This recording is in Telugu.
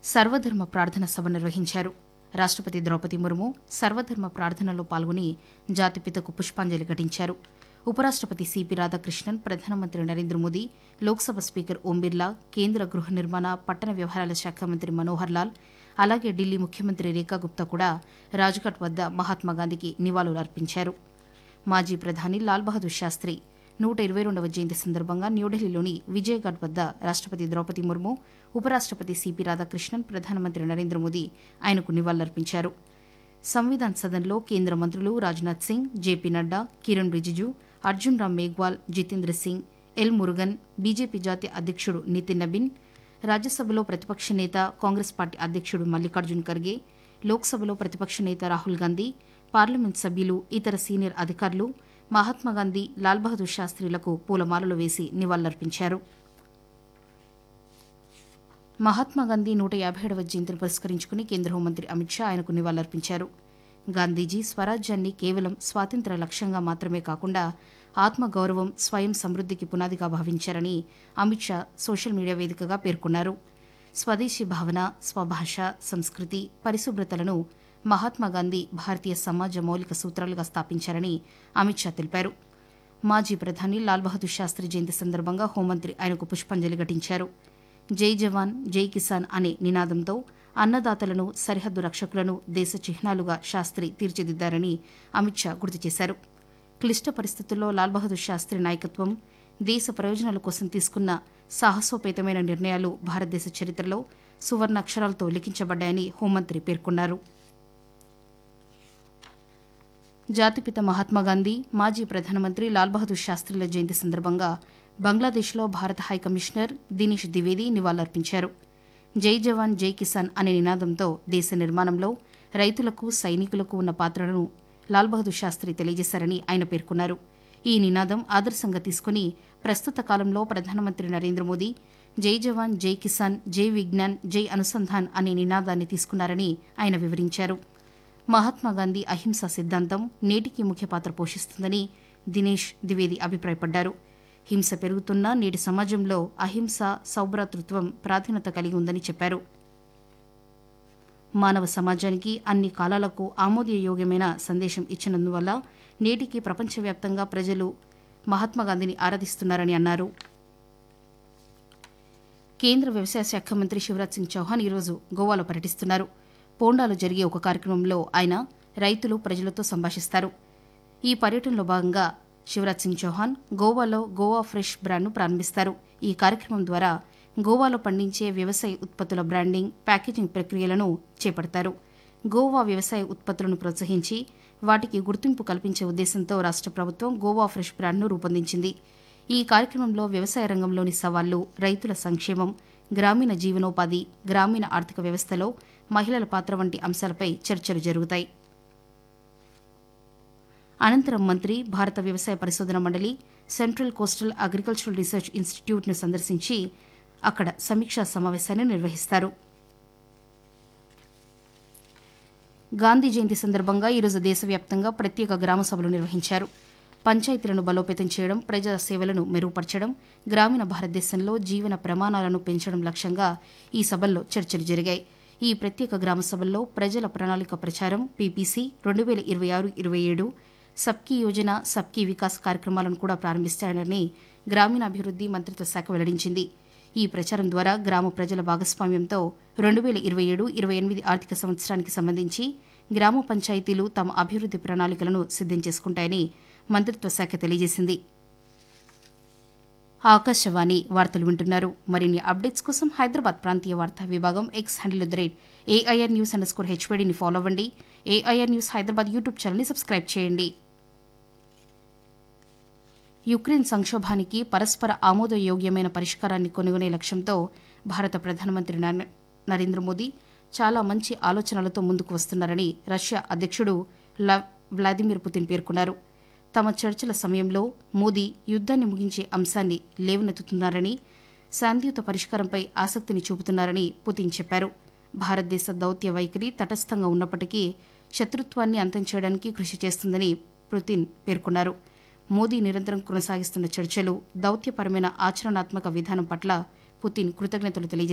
సర్వధర్మ ప్రార్థన సభ నిర్వహించారు రాష్టపతి ద్రౌపది ముర్ము సర్వధర్మ ప్రార్థనలో పాల్గొని జాతిపితకు పుష్పాంజలి ఘటించారు ఉపరాష్టపతి సిపి రాధాకృష్ణన్ ప్రధానమంత్రి నరేంద్ర మోదీ లోక్సభ స్పీకర్ ఓం బిర్లా కేంద్ర గృహ నిర్మాణ పట్టణ వ్యవహారాల శాఖ మంత్రి మనోహర్ లాల్ అలాగే ఢిల్లీ ముఖ్యమంత్రి రేఖా గుప్తా కూడా రాజ్ఘాట్ వద్ద మహాత్మాగాంధీకి నివాళులర్పించారు మాజీ ప్రధాని లాల్ బహదూర్ శాస్త్రి నూట ఇరవై రెండవ జయంతి సందర్భంగా న్యూఢిల్లీలోని విజయఘాట్ వద్ద రాష్టపతి ద్రౌపది ముర్ము ఉపరాష్టపతి సిపి రాధాకృష్ణన్ ప్రధానమంత్రి నరేంద్ర మోదీ ఆయనకు నివాళులర్పించారు సంవిధాన్ సదన్లో కేంద్ర మంత్రులు Rajnath Singh J P Nadda Kiren Rijiju Arjun Ram Meghwal Jitendra Singh L Murugan BJP జాతీయ అధ్యక్షుడు నితిన్ నబిన్ రాజ్యసభలో ప్రతిపక్ష నేత కాంగ్రెస్ పార్టీ అధ్యక్షుడు మల్లికార్జున్ ఖర్గే లోక్సభలో ప్రతిపక్ష నేత రాహుల్ గాంధీ పార్లమెంట్ సభ్యులు ఇతర సీనియర్ అధికారులు మహాత్మాగాంధీ లాల్ బహదూర్ శాస్త్రిలకు పూలమాలలు వేసి నివాళులర్పించారు మహాత్మాగాంధీ నూట యాభై ఏడవ జయంతిని పురస్కరించుకుని కేంద్ర హోంమంత్రి అమిత్ షా ఆయనకు నివాళులర్పించారు గాంధీజీ స్వరాజ్యాన్ని కేవలం స్వాతంత్ర లక్ష్యంగా మాత్రమే కాకుండా ఆత్మగౌరవం స్వయం సమృద్ధికి పునాదిగా భావించారని అమిత్ షా సోషల్ మీడియా వేదికగా పేర్కొన్నారు స్వదేశీ భావన స్వభాష సంస్కృతి పరిశుభ్రతలను మహాత్మాగాంధీ భారతీయ సమాజ మౌలిక సూత్రాలుగా స్థాపించారని అమిత్ షా తెలిపారు మాజీ ప్రధాని లాల్ బహదూర్ శాస్త్రి జయంతి సందర్భంగా హోంమంత్రి ఆయనకు పుష్పాంజలి ఘటించారు జై జవాన్ జై కిసాన్ అనే నినాదంతో అన్నదాతలను సరిహద్దు రక్షకులను దేశ చిహ్నాలుగా శాస్త్రి తీర్చిదిద్దారని అమిత్ షా గుర్తు చేశారు క్లిష్ట పరిస్థితుల్లో లాల్ బహదూర్ శాస్త్రి నాయకత్వం దేశ ప్రయోజనాల కోసం తీసుకున్న సాహసోపేతమైన నిర్ణయాలు భారతదేశ చరిత్రలో సువర్ణాక్షరాలతో లిఖించబడ్డాయని హోంమంత్రి పేర్కొన్నారు జాతిపిత మహాత్మాగాంధీ మాజీ ప్రధానమంత్రి లాల్ బహదూర్ శాస్త్రిల జయంతి సందర్భంగా బంగ్లాదేశ్లో భారత హైకమిషనర్ దినేష్ ద్వివేది నివాళులర్పించారు జై జవాన్ జై కిసాన్ అనే నినాదంతో దేశ నిర్మాణంలో రైతులకు సైనికులకు ఉన్న పాత్రను లాల్ బహదూర్ శాస్త్రి తెలియజేశారని ఆయన పేర్కొన్నారు ఈ నినాదం ఆదర్శంగా తీసుకుని ప్రస్తుత కాలంలో ప్రధానమంత్రి నరేంద్ర మోదీ జై జవాన్ జై కిసాన్ జై విజ్ఞాన్ జై అనుసంధాన్ అనే నినాదాన్ని తీసుకున్నారని ఆయన వివరించారు మహాత్మాగాంధీ అహింసా సిద్ధాంతం నేటికి ముఖ్య పాత్ర పోషిస్తుందని దినేష్ ద్వివేది అభిప్రాయపడ్డారు హింస పెరుగుతున్న నేటి సమాజంలో అహింస సౌభ్రాతృత్వం ప్రాధాన్యత కలిగి ఉందని చెప్పారు మానవ సమాజానికి అన్ని కాలాలకు ఆమోదయోగ్యమైన సందేశం ఇచ్చినందువల్ల నేటికి ప్రపంచవ్యాప్తంగా ప్రజలు మహాత్మాగాంధీని ఆరాధిస్తున్నారని అన్నారు కేంద్ర వ్యవసాయ శాఖ మంత్రి శివరాజ్ సింగ్ చౌహాన్ ఈరోజు గోవాలో పర్యటిస్తున్నారు పోండాలో జరిగే ఒక కార్యక్రమంలో ఆయన రైతులు ప్రజలతో సంభాషిస్తారు ఈ పర్యటనలో భాగంగా శివరాజ్ సింగ్ చౌహాన్ గోవాలో గోవా ఫ్రెష్ బ్రాండ్ను ప్రారంభిస్తారు ఈ కార్యక్రమం ద్వారా గోవాలో పండించే వ్యవసాయ ఉత్పత్తుల బ్రాండింగ్ ప్యాకేజింగ్ ప్రక్రియలను చేపడతారు గోవా వ్యవసాయ ఉత్పత్తులను ప్రోత్సహించి వాటికి గుర్తింపు కల్పించే ఉద్దేశంతో రాష్ట ప్రభుత్వం గోవా ఫ్రెష్ బ్రాండ్ను రూపొందించింది ఈ కార్యక్రమంలో వ్యవసాయ రంగంలోని సవాళ్లు రైతుల సంక్షేమం గ్రామీణ జీవనోపాధి గ్రామీణ ఆర్థిక వ్యవస్థలో మహిళల పాత్ర వంటి అంశాలపై చర్చలు జరుగుతాయి అనంతరం మంత్రి భారత వ్యవసాయ పరిశోధన మండలి సెంట్రల్ కోస్టల్ అగ్రికల్చరల్ రీసెర్చ్ ఇన్స్టిట్యూట్ను సందర్శించి అక్కడ సమీక్షా సమావేశాన్ని నిర్వహిస్తారు గాంధీ జయంతి సందర్భంగా ఈరోజు దేశవ్యాప్తంగా ప్రత్యేక గ్రామ సభలు నిర్వహించారు పంచాయతీలను బలోపేతం చేయడం ప్రజా సేవలను మెరుగుపరచడం గ్రామీణ భారతదేశంలో జీవన ప్రమాణాలను పెంచడం లక్ష్యంగా ఈ సభల్లో చర్చలు జరిగాయి ఈ ప్రత్యేక గ్రామ సభల్లో ప్రజల ప్రణాళిక ప్రచారం పీపీసీ రెండు వేల ఇరవై ఆరు ఇరవై ఏడు సబ్కీ యోజన సబ్కీ వికాస్ కార్యక్రమాలను కూడా ప్రారంభిస్తారని గ్రామీణాభివృద్ది మంత్రిత్వ శాఖ వెల్లడించింది ఈ ప్రచారం ద్వారా గ్రామ ప్రజల భాగస్వామ్యంతో రెండు వేల ఇరవై ఏడు ఇరవై ఎనిమిది ఆర్థిక సంవత్సరానికి సంబంధించి గ్రామ పంచాయతీలు తమ అభివృద్ది ప్రణాళికలను సిద్దం చేసుకుంటాయని మంత్రిత్వ శాఖ తెలియజేసింది ఆకాశవాణి వార్తలు వింటున్నారు మరిన్ని అప్డేట్స్ కోసం హైదరాబాద్ ప్రాంతీయ వార్తా విభాగం X handle the rate AIR news underscore హెచ్వీడీని ఫాలో అవ్వండి ఏఐఆర్ న్యూస్ హైదరాబాద్ యూట్యూబ్ ఛానల్ని సబ్స్క్రైబ్ చేయండి యుక్రెయిన్ సంక్షోభానికి పరస్పర ఆమోదయోగ్యమైన పరిష్కారాన్ని కొనుగొనే లక్ష్యంతో భారత ప్రధానమంత్రి నరే- నరేంద్ర మోదీ చాలా మంచి ఆలోచనలతో ముందుకు వస్తున్నారని రష్యా అధ్యక్షుడు ల- వ్లాదిమిర్ పుతిన్ పేర్కొన్నారు తమ చర్చల సమయంలో మోదీ యుద్ధాన్ని ముగించే అంశాన్ని లేవనెత్తుతున్నారని శాంతియుత పరిష్కారంపై ఆసక్తిని చూపుతున్నారని పుతిన్ చెప్పారు భారతదేశ దౌత్య వైఖరి తటస్థంగా ఉన్నప్పటికీ శత్రుత్వాన్ని అంతం చేయడానికి కృషి చేస్తుందని పుతిన్ పేర్కొన్నారు మోదీ నిరంతరం కొనసాగిస్తున్న చర్చలు దౌత్యపరమైన ఆచరణాత్మక విధానం పట్ల పుతిన్ కృతజ్ఞతలు తెలియజేశారు